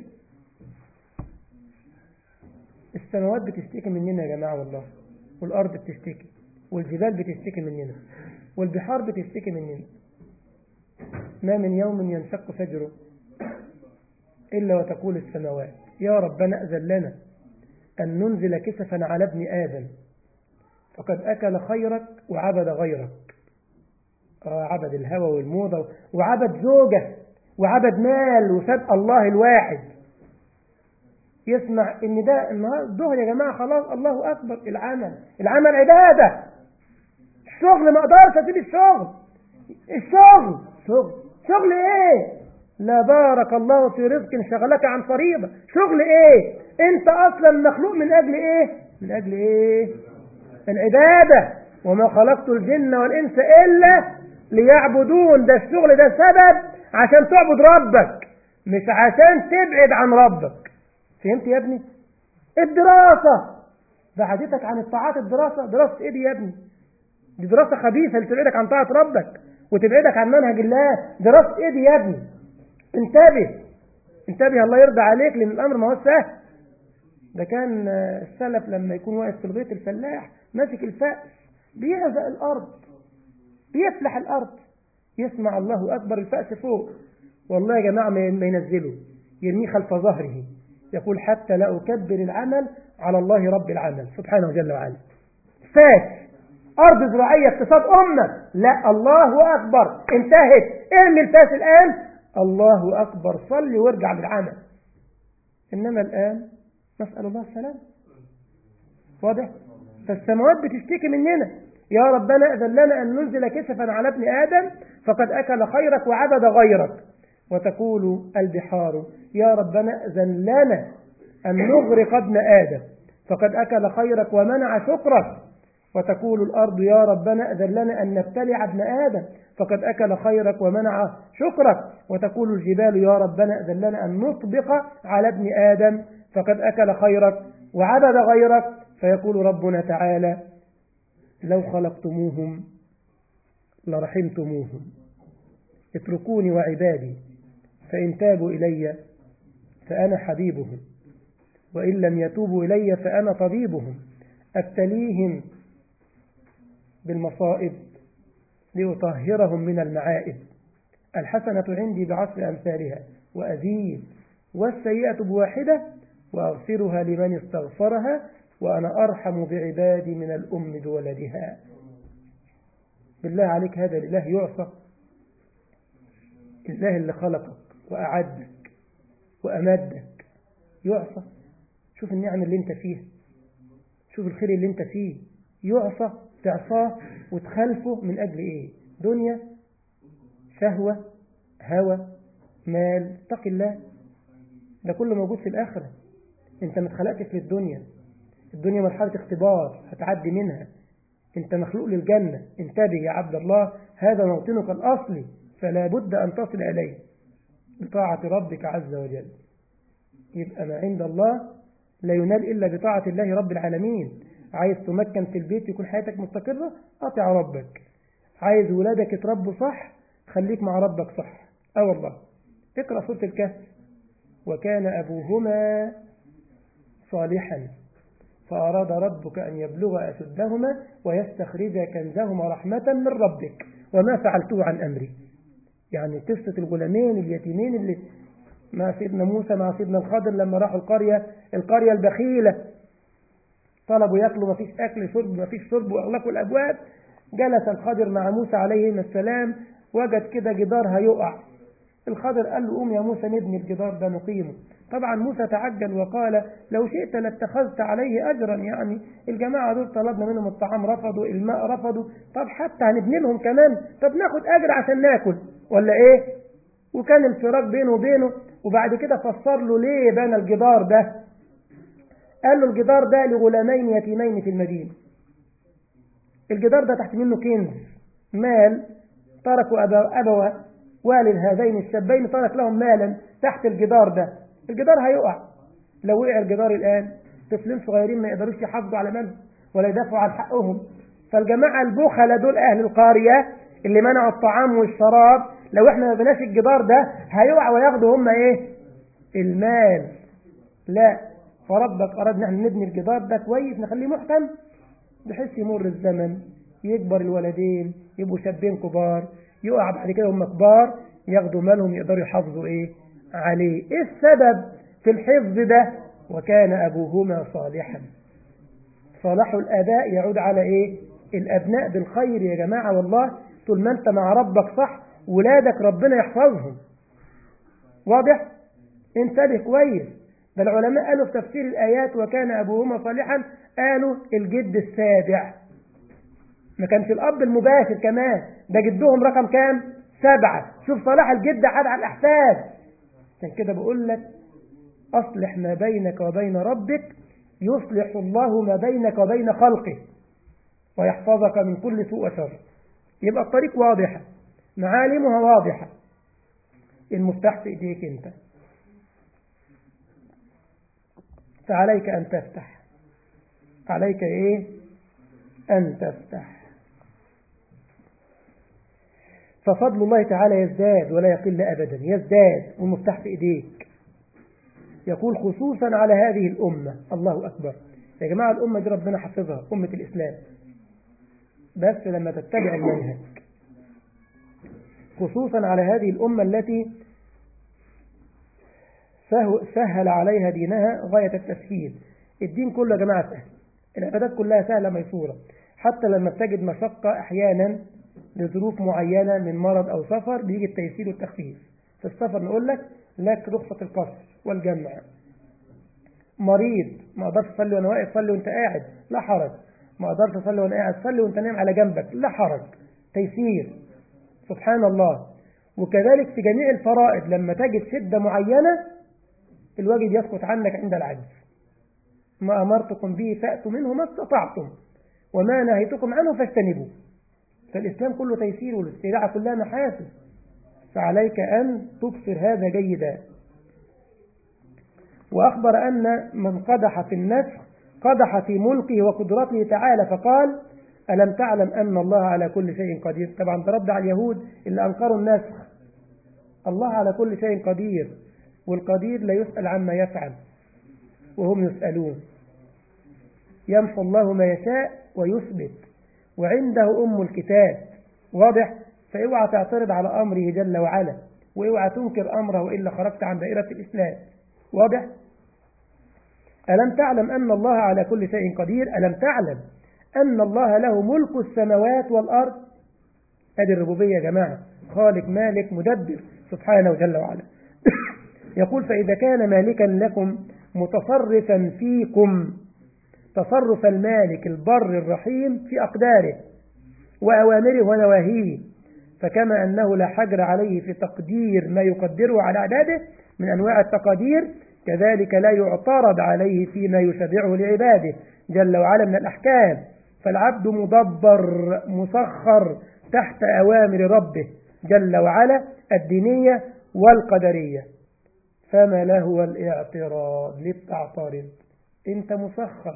السماوات بتشتكي مننا يا جماعة والله والأرض بتشتكي والجبال بتشتكي مننا والبحار بتشتكي مننا ما من يوم ينشق فجره إلا وتقول السماوات يا ربنا أذن لنا أن ننزل كسفا على ابن آدم فقد أكل خيرك وعبد غيرك آه عبد الهوى والموضة وعبد زوجة وعبد مال وساب الله الواحد يسمع ان ده النهار الظهر يا جماعة خلاص الله أكبر العمل العمل عبادة الشغل ما أقدرش أسيب الشغل الشغل شغل شغل إيه لا بارك الله في رزق شغلك عن فريضة شغل إيه أنت أصلا مخلوق من أجل إيه من أجل إيه العبادة وما خلقت الجن والإنس إلا ليعبدون ده الشغل ده سبب عشان تعبد ربك مش عشان تبعد عن ربك فهمت يا ابني الدراسة بعدتك عن الطاعات الدراسة دراسة ايه دي يا ابني دي دراسة خبيثة اللي تبعدك عن طاعة ربك وتبعدك عن منهج الله دراسة ايه دي يا ابني انتبه انتبه الله يرضى عليك لان الامر ما هو سهل ده كان السلف لما يكون واقف في البيت الفلاح ماسك الفأس بيعزق الارض بيفلح الارض يسمع الله اكبر الفأس فوق والله يا جماعة ما ينزله يرميه خلف ظهره يقول حتى لا أكبر العمل على الله رب العمل سبحانه جل وعلا فاس أرض زراعية اقتصاد أمة لا الله أكبر انتهت ارمي الفاس الآن الله أكبر صلي وارجع بالعمل إنما الآن نسأل الله السلام واضح فالسماوات بتشتكي مننا يا ربنا أذن لنا أن ننزل كسفا على ابن آدم فقد أكل خيرك وعبد غيرك وتقول البحار يا ربنا أذن لنا أن نغرق ابن آدم فقد أكل خيرك ومنع شكرك وتقول الأرض يا ربنا أذن لنا أن نبتلع ابن آدم فقد أكل خيرك ومنع شكرك وتقول الجبال يا ربنا أذن لنا أن نطبق على ابن آدم فقد أكل خيرك وعبد غيرك فيقول ربنا تعالى لو خلقتموهم لرحمتموهم اتركوني وعبادي فإن تابوا إلي فأنا حبيبهم وإن لم يتوبوا إلي فأنا طبيبهم أبتليهم بالمصائب لأطهرهم من المعائب الحسنة عندي بعشر أمثالها وأزيد والسيئة بواحدة وأغفرها لمن استغفرها وأنا أرحم بعبادي من الأم بولدها بالله عليك هذا الإله يعصى الله اللي خلقك وأعدك وأمدك يعصى شوف النعم اللي انت فيها شوف الخير اللي انت فيه يعصى تعصاه وتخلفه من أجل إيه دنيا شهوة هوى مال اتق الله ده كله موجود في الآخرة انت ما اتخلقتش للدنيا الدنيا مرحلة اختبار هتعدي منها انت مخلوق للجنة انتبه يا عبد الله هذا موطنك الأصلي فلا بد أن تصل إليه بطاعة ربك عز وجل يبقى ما عند الله لا ينال إلا بطاعة الله رب العالمين عايز تمكن في البيت يكون حياتك مستقرة أطع ربك عايز ولادك يتربوا صح خليك مع ربك صح أه والله اقرأ سورة الكهف وكان أبوهما صالحا فأراد ربك أن يبلغ أشدهما ويستخرج كنزهما رحمة من ربك وما فعلته عن أمري يعني قصة الغلامين اليتيمين اللي مع سيدنا موسى مع سيدنا الخضر لما راحوا القرية القرية البخيلة طلبوا ياكلوا ما فيش أكل شرب ما فيش شرب وأغلقوا الأبواب جلس الخضر مع موسى عليه السلام وجد كده جدار هيقع الخضر قال له قوم يا موسى نبني الجدار ده نقيمه طبعا موسى تعجل وقال لو شئت لاتخذت عليه أجرا يعني الجماعة دول طلبنا منهم الطعام رفضوا الماء رفضوا طب حتى هنبني لهم كمان طب ناخد أجر عشان ناكل ولا إيه وكان الفراق بينه وبينه وبعد كده فسر له ليه بنى الجدار ده قال له الجدار ده لغلامين يتيمين في المدينة الجدار ده تحت منه كنز مال تركوا أبوا أبوا والد هذين الشابين ترك لهم مالا تحت الجدار ده الجدار هيقع لو وقع الجدار الآن طفلين صغيرين ما يقدروش يحافظوا على مالهم ولا يدافعوا عن حقهم فالجماعة البخلة دول أهل القرية اللي منعوا الطعام والشراب لو احنا ما بناش الجدار ده هيقع وياخدوا هم ايه المال لا فربك أراد ان احنا نبني الجدار ده كويس نخليه محكم بحيث يمر الزمن يكبر الولدين يبقوا شابين كبار يقع بعد كده هم كبار ياخدوا مالهم يقدروا يحافظوا ايه عليه ايه السبب في الحفظ ده وكان ابوهما صالحا صلاح الاباء يعود على ايه الابناء بالخير يا جماعة والله طول ما انت مع ربك صح ولادك ربنا يحفظهم واضح انتبه كويس ده العلماء قالوا في تفسير الآيات وكان أبوهما صالحا قالوا الجد السابع ما كانش الأب المباشر كمان ده جدهم رقم كام سبعة شوف صلاح الجد عاد على الأحفاد عشان كده بقول لك أصلح ما بينك وبين ربك يصلح الله ما بينك وبين خلقه ويحفظك من كل سوء وشر يبقى الطريق واضحة معالمها واضحة المفتاح في ايديك انت فعليك ان تفتح عليك ايه ان تفتح ففضل الله تعالى يزداد ولا يقل ابدا يزداد والمفتاح في ايديك يقول خصوصا على هذه الامه الله اكبر يا جماعه الامه دي ربنا حفظها امه الاسلام بس لما تتبع المنهج خصوصا على هذه الأمة التي سهل عليها دينها غاية التسهيل الدين كله يا جماعة سهل العبادات كلها سهلة ميسورة حتى لما بتجد مشقة أحيانا لظروف معينة من مرض أو سفر بيجي التيسير والتخفيف في السفر نقول لك لك رخصة القصر والجمع مريض ما اقدرش تصلي وانا واقف صلي وانت قاعد لا حرج ما اقدرش اصلي وانا قاعد صلي وانت نايم على جنبك لا حرج تيسير سبحان الله وكذلك في جميع الفرائض لما تجد شدة معينة الواجب يسقط عنك عند العجز ما أمرتكم به فأتوا منه ما استطعتم وما نهيتكم عنه فاجتنبوه فالإسلام كله تيسير والاستيلاء كلها محاسن فعليك أن تبصر هذا جيدا وأخبر أن من قدح في النسخ قدح في ملكه وقدرته تعالى فقال ألم تعلم أن الله على كل شيء قدير طبعا ترد على اليهود اللي أنكروا النسخ الله على كل شيء قدير والقدير لا يسأل عما يفعل وهم يسألون يمحو الله ما يشاء ويثبت وعنده أم الكتاب واضح فاوعى تعترض على أمره جل وعلا واوعى تنكر أمره وإلا خرجت عن دائرة الإسلام واضح ألم تعلم أن الله على كل شيء قدير ألم تعلم أن الله له ملك السماوات والأرض هذه الربوبية يا جماعة خالق مالك مدبر سبحانه جل وعلا يقول فإذا كان مالكا لكم متصرفا فيكم تصرف المالك البر الرحيم في أقداره وأوامره ونواهيه فكما أنه لا حجر عليه في تقدير ما يقدره على عباده من أنواع التقادير كذلك لا يعترض عليه فيما يشرعه لعباده جل وعلا من الأحكام فالعبد مدبر مسخر تحت أوامر ربه جل وعلا الدينية والقدرية فما له الاعتراض للتعترض انت مسخر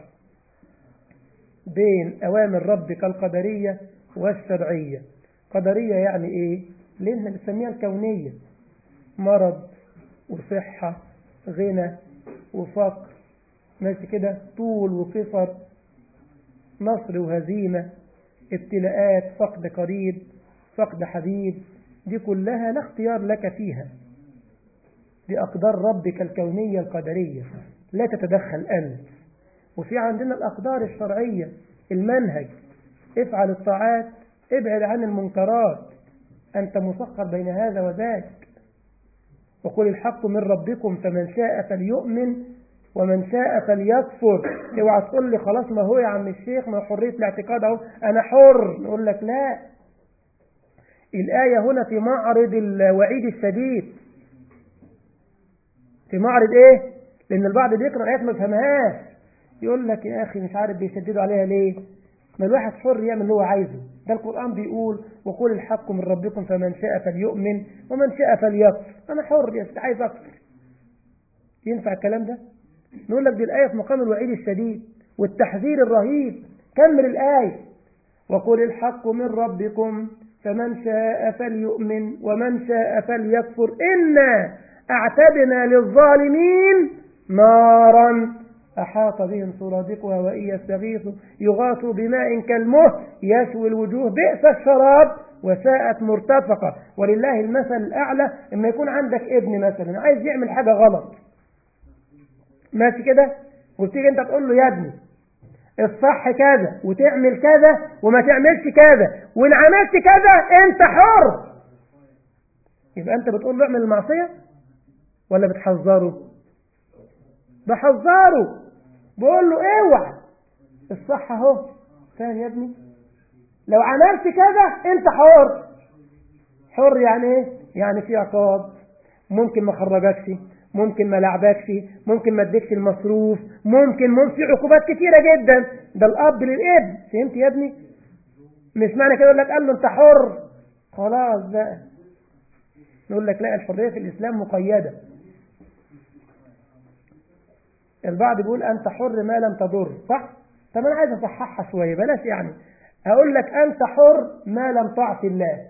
بين أوامر ربك القدرية والشرعية قدرية يعني إيه؟ لأنها بنسميها الكونية مرض وصحة غنى وفقر ماشي كده طول وقصر نصر وهزيمة ابتلاءات فقد قريب فقد حبيب دي كلها لا اختيار لك فيها دي أقدار ربك الكونية القدرية لا تتدخل أنت وفي عندنا الأقدار الشرعية المنهج افعل الطاعات ابعد عن المنكرات أنت مسخر بين هذا وذاك وقل الحق من ربكم فمن شاء فليؤمن ومن شاء فليكفر اوعى تقول لي خلاص ما هو يا عم الشيخ ما حرية الاعتقاد اهو انا حر نقول لك لا الآية هنا في معرض الوعيد الشديد في معرض ايه لان البعض بيقرأ الآيات ما يفهمهاش يقول لك يا اخي مش عارف بيشددوا عليها ليه ما الواحد حر يعمل اللي هو عايزه ده القرآن بيقول وقول الحق من ربكم فمن شاء فليؤمن ومن شاء فليكفر أنا حر يا عايز أكفر ينفع الكلام ده نقول لك دي الآية في مقام الوعيد الشديد والتحذير الرهيب كمل الآية وقل الحق من ربكم فمن شاء فليؤمن ومن شاء فليكفر إنا أعتدنا للظالمين نارا أحاط بهم سرادقها وإن يستغيثوا يغاثوا بماء كالمهل يشوي الوجوه بئس الشراب وساءت مرتفقة ولله المثل الأعلى إما يكون عندك ابن مثلا عايز يعمل حاجة غلط ماشي كده وبتيجي أنت تقول له يا ابني الصح كذا وتعمل كذا وما تعملش كذا وإن عملت كذا أنت حر يبقى أنت بتقول له اعمل المعصية ولا بتحذره بحذره بقول له اوعى الصح اهو فاهم يا ابني لو عملت كذا انت حر حر يعني ايه يعني في عقاب ممكن ما خرجكش ممكن ما لعبكش ممكن ما اديكش المصروف ممكن ممكن في عقوبات كتيره جدا ده الاب للابن فهمت يا ابني مش معنى كده يقول لك قال له انت حر خلاص بقى نقول لك لا الحريه في الاسلام مقيده البعض بيقول أنت حر ما لم تضر صح؟ طب أنا عايز أصححها شوية بلاش يعني أقول لك أنت حر ما لم تعصي الله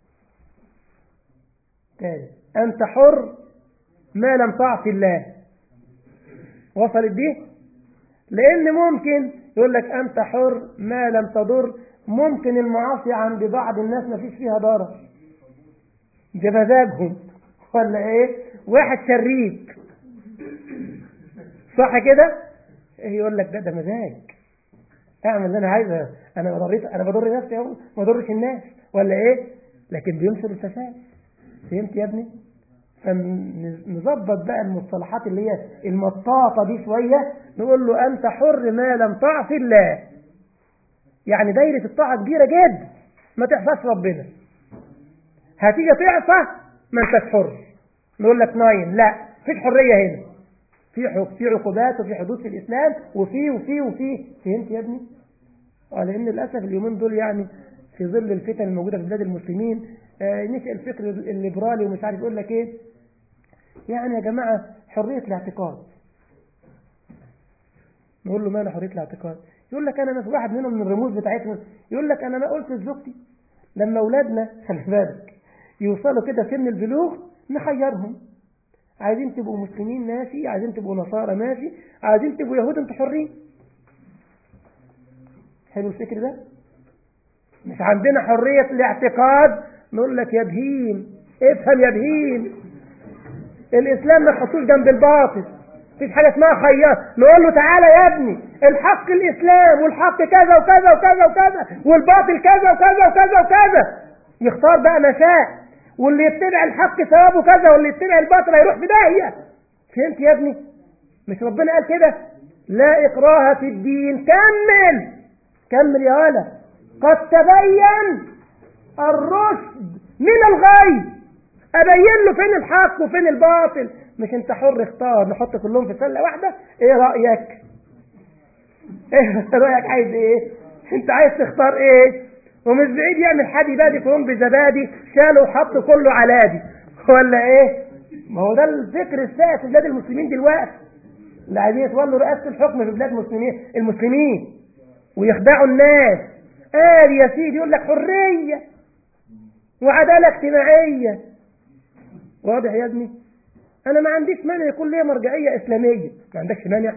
تاني أنت حر ما لم تعصي الله وصلت دي؟ لأن ممكن يقول لك أنت حر ما لم تضر ممكن المعاصي عند بعض الناس ما فيش فيها ضرر ده مزاجهم ولا ايه واحد شريك صح كده يقول لك ده ده مزاج اعمل اللي انا عايزه انا ضريت انا بضر نفسي اهو ما اضرش الناس ولا ايه لكن بينشر الفساد فهمت يا ابني فنظبط بقى المصطلحات اللي هي المطاطه دي شويه نقول له انت حر ما لم تعص الله يعني دايرة الطاعة كبيرة جدا ما تحفظش ربنا هتيجي تعصى ما انتش حر نقول لك ناين لا فيش حرية هنا في حق في عقوبات وفي حدود في الإسلام وفي وفي وفي فهمت يا ابني؟ اه لأن للأسف اليومين دول يعني في ظل الفتن الموجودة في بلاد المسلمين آه نشأ الفكر الليبرالي ومش عارف يقول لك ايه يعني يا جماعة حرية الاعتقاد نقول له ماله حرية الاعتقاد يقول لك أنا واحد منهم من الرموز بتاعتنا يقول لك أنا ما قلت لزوجتي لما أولادنا خلي بالك يوصلوا كده سن البلوغ نخيرهم عايزين تبقوا مسلمين ماشي عايزين تبقوا نصارى ماشي عايزين تبقوا يهود انتوا حرين حلو الفكر ده مش عندنا حرية الاعتقاد نقول لك يا بهيم افهم يا بهيم الاسلام ما تحطوش جنب الباطل مفيش حاجة اسمها خيار نقول له تعالى يا ابني الحق الاسلام والحق كذا وكذا وكذا وكذا والباطل كذا وكذا وكذا وكذا يختار بقى ما شاء واللي يتبع الحق ثوابه كذا واللي يتبع الباطل هيروح في داهية فهمت يا ابني مش ربنا قال كده لا إكراه في الدين كمل كمل يا ولد قد تبين الرشد من الغي أبين له فين الحق وفين الباطل مش انت حر اختار نحط كلهم في سلة واحدة ايه رأيك ايه رأيك عايز ايه انت عايز تختار ايه ومش بعيد يعمل حدي بادي كلهم بزبادي شالوا وحطوا كله على دي ولا ايه ما هو ده الفكر السائد في بلاد المسلمين دلوقتي اللي عايزين يتولوا رئاسة الحكم في بلاد المسلمين المسلمين ويخدعوا الناس قال يا سيدي يقول لك حرية وعدالة اجتماعية واضح يا ابني انا ما عنديش مانع يكون ليا مرجعية اسلامية ما عندكش مانع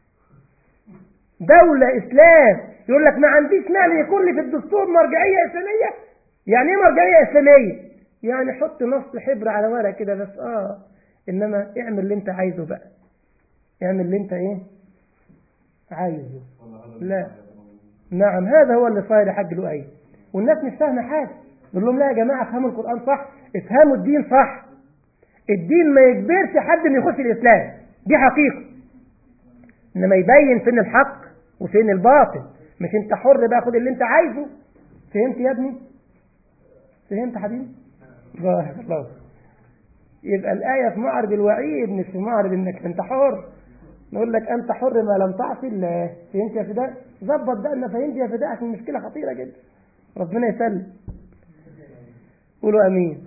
دولة اسلام يقول لك ما عنديش مانع يكون لي في الدستور مرجعية اسلامية يعني ايه مرجعية اسلامية يعني حط نص حبر على ورق كده بس اه انما اعمل اللي انت عايزه بقى اعمل اللي انت ايه عايزه لا نعم هذا هو اللي صاير يا حاج لؤي والناس مش فاهمه حاجه نقول لهم لا يا جماعه افهموا القران صح افهموا الدين صح الدين ما يجبرش حد انه يخش الاسلام دي حقيقه انما يبين فين الحق وفين الباطل مش انت حر بقى خد اللي انت عايزه فهمت يا ابني فهمت حبيبي بارك الله يبقى الآية في معرض الوعيد مش في معرض انك انت حر نقول لك انت حر ما لم تعصي الله فهمت يا فداء ظبط بقى ان فهمت يا فداء عشان المشكلة خطيرة جدا ربنا يسلم قولوا امين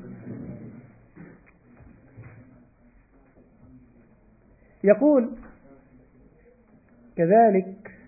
يقول كذلك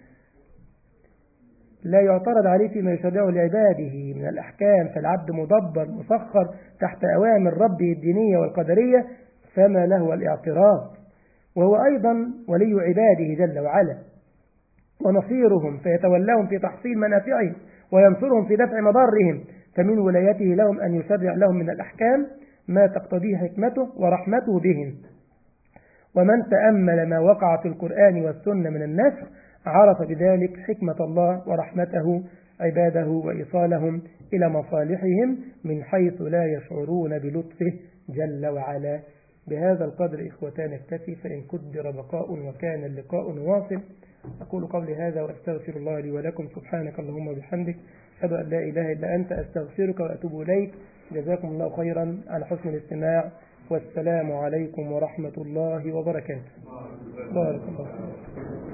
لا يعترض عليه فيما يشرعه لعباده من الأحكام فالعبد مدبر مسخر تحت أوامر ربه الدينية والقدرية فما له الاعتراض وهو أيضا ولي عباده جل وعلا ونصيرهم فيتولاهم في تحصيل منافعهم وينصرهم في دفع مضارهم فمن ولايته لهم أن يشرع لهم من الأحكام ما تقتضيه حكمته ورحمته بهم ومن تأمل ما وقع في القرآن والسنة من النسخ عرف بذلك حكمة الله ورحمته عباده وإيصالهم إلى مصالحهم من حيث لا يشعرون بلطفه جل وعلا بهذا القدر إخوتان اكتفي فإن قدر بقاء وكان اللقاء واصل أقول قولي هذا وأستغفر الله لي ولكم سبحانك اللهم وبحمدك أشهد أن لا إله إلا أنت أستغفرك وأتوب إليك جزاكم الله خيرا على حسن الاستماع والسلام عليكم ورحمة الله وبركاته بارك الله